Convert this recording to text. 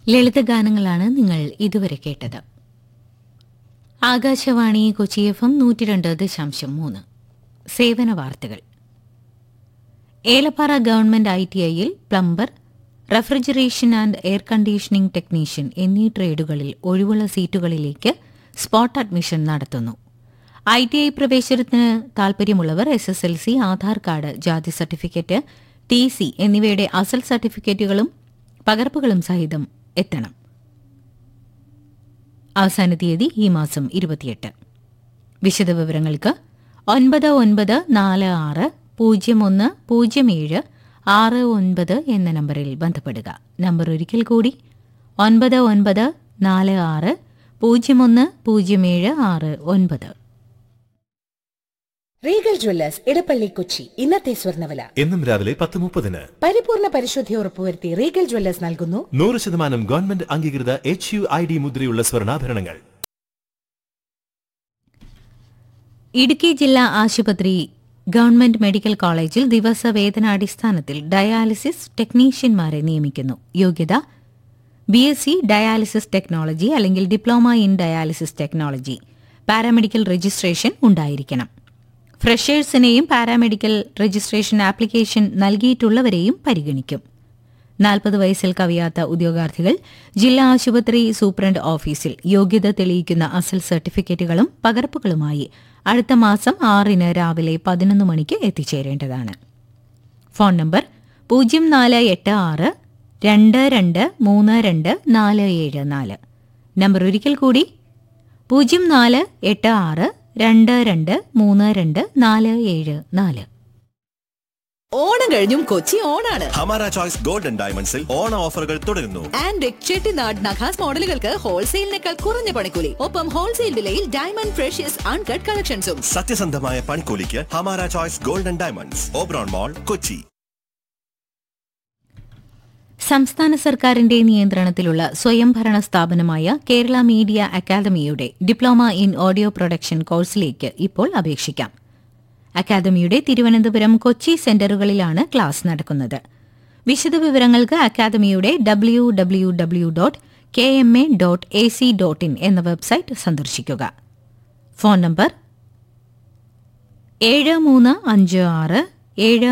ലളിതഗാനങ്ങളാണ് നിങ്ങൾ ഇതുവരെ കേട്ടത് ആകാശവാണി കൊച്ചി എഫ് എം നൂറ്റി രണ്ട് ദശാംശം മൂന്ന് സേവന വാർത്തകൾ ഏലപ്പാറ ഗവൺമെന്റ് ഐ ടി ഐയിൽ plumber refrigeration and air conditioning technician എന്നീ ട്രേഡുകളിൽ ഒഴിവുള്ള സീറ്റുകളിലേക്ക് സ്പോട്ട് അഡ്മിഷൻ നടത്തുന്നു ഐ ടി ഐ പ്രവേശനത്തിന് താൽപര്യമുള്ളവർ S S L C Aadhaar card ജാതി സർട്ടിഫിക്കറ്റ് ടി സി എന്നിവയുടെ അസൽ സർട്ടിഫിക്കറ്റുകളും പകർപ്പുകളും സഹിതം എത്തണം അവസാന തീയതി ഈ മാസം ഇരുപത്തിയെട്ട് വിശദവിവരങ്ങൾക്ക് ഒൻപത് ഒൻപത് നാല് ആറ് പൂജ്യം ഒന്ന് പൂജ്യം ഏഴ് ആറ് ഒൻപത് എന്ന നമ്പറിൽ ബന്ധപ്പെടുക നമ്പർ ഒരിക്കൽ കൂടി ഒൻപത് ഒൻപത് നാല് ആറ് പൂജ്യം ഒന്ന് പൂജ്യം ഏഴ് ആറ് ഒൻപത് റീഗൽ ജ്വല്ലേഴ്സ് ഇടപ്പള്ളി കൊച്ചി ഇന്നത്തെ സ്വർണ്ണവില എന്നും രാവിലെ പത്ത് മുപ്പതിന് പരിപൂർണ പരിശുദ്ധി ഉറപ്പുവരുത്തി റീഗൽ ജ്വല്ലേഴ്സ് നൽകുന്നു നൂറ് ശതമാനം ഗവൺമെന്റ് അംഗീകൃത എച്ച് യു ഐ ഡി മുദ്രയുള്ള സ്വർണ്ണാഭരണങ്ങൾ ഇടുക്കി ജില്ലാ ആശുപത്രി ഗവൺമെന്റ് മെഡിക്കൽ കോളേജിൽ ദിവസവേതനാടിസ്ഥാനത്തിൽ ഡയാലിസിസ് ടെക്നീഷ്യന്മാരെ നിയമിക്കുന്നു യോഗ്യത B S C dialysis technology അല്ലെങ്കിൽ diploma in dialysis technology paramedical registration ഉണ്ടായിരിക്കണം ഫ്രഷേഴ്സിനെയും പാരാമെഡിക്കൽ രജിസ്ട്രേഷൻ ആപ്ലിക്കേഷൻ നൽകിയിട്ടുള്ളവരെയും പരിഗണിക്കും നാൽപ്പത് വയസ്സിൽ കവിയാത്ത ഉദ്യോഗാർത്ഥികൾ ജില്ലാ ആശുപത്രി സൂപ്രണ്ട് ഓഫീസിൽ യോഗ്യത തെളിയിക്കുന്ന അസൽ സർട്ടിഫിക്കറ്റുകളും പകർപ്പുകളുമായി അടുത്ത മാസം ആറിന് രാവിലെ പതിനൊന്ന് മണിക്ക് എത്തിച്ചേരേണ്ടതാണ് ഫോൺ നമ്പർ പൂജ്യം നാല് എട്ട് ആറ് രണ്ട് രണ്ട് മൂന്ന് രണ്ട് നാല് ഏഴ് നാല് നമ്പർ ഒരിക്കൽ കൂടി പൂജ്യം നാല് എട്ട് ആറ് രണ്ട് രണ്ട് മൂന്ന് രണ്ട് നാല് ഏഴ് നാല് ഓണം കഴിഞ്ഞും കൊച്ചി ഓണാണ് ഹമാര ചോയ്സ് ഗോൾഡൻ ഡയമണ്ട്സിൽ ഓണ ഓഫറുകൾ തുടരുന്നു ആൻഡ് ചെട്ടിനാട് നഖാസ് മോഡലുകൾക്ക് ഹോൾസെയിലിനേക്കാൾ കുറഞ്ഞ പണിക്കൂലി ഒപ്പം ഹോൾസെയിൽ വിലയിൽ ഡയമണ്ട് ഫ്രഷ്യസ് അൺകട്ട് കളക്ഷൻസും സത്യസന്ധമായ പണിക്കൂലിക്ക് Hamara choice golden diamonds Oberon mall Kochi സംസ്ഥാന സർക്കാരിന്റെ നിയന്ത്രണത്തിലുള്ള സ്വയംഭരണ സ്ഥാപനമായ കേരള മീഡിയ അക്കാദമിയുടെ ഡിപ്ലോമ ഇൻ ഓഡിയോ പ്രൊഡക്ഷൻ കോഴ്സിലേക്ക് ഇപ്പോൾ അപേക്ഷിക്കാം അക്കാദമിയുടെ തിരുവനന്തപുരം കൊച്ചി സെന്ററുകളിലാണ് ക്ലാസ് നടക്കുന്നത് വിശദവിവരങ്ങൾക്ക് അക്കാദമിയുടെ W W W dot K M A dot A C dot in എന്ന വെബ്സൈറ്റ് സന്ദർശിക്കുക ഫോൺ നമ്പർ ഏഴ് മൂന്ന് അഞ്ച് ആറ് ഏഴ്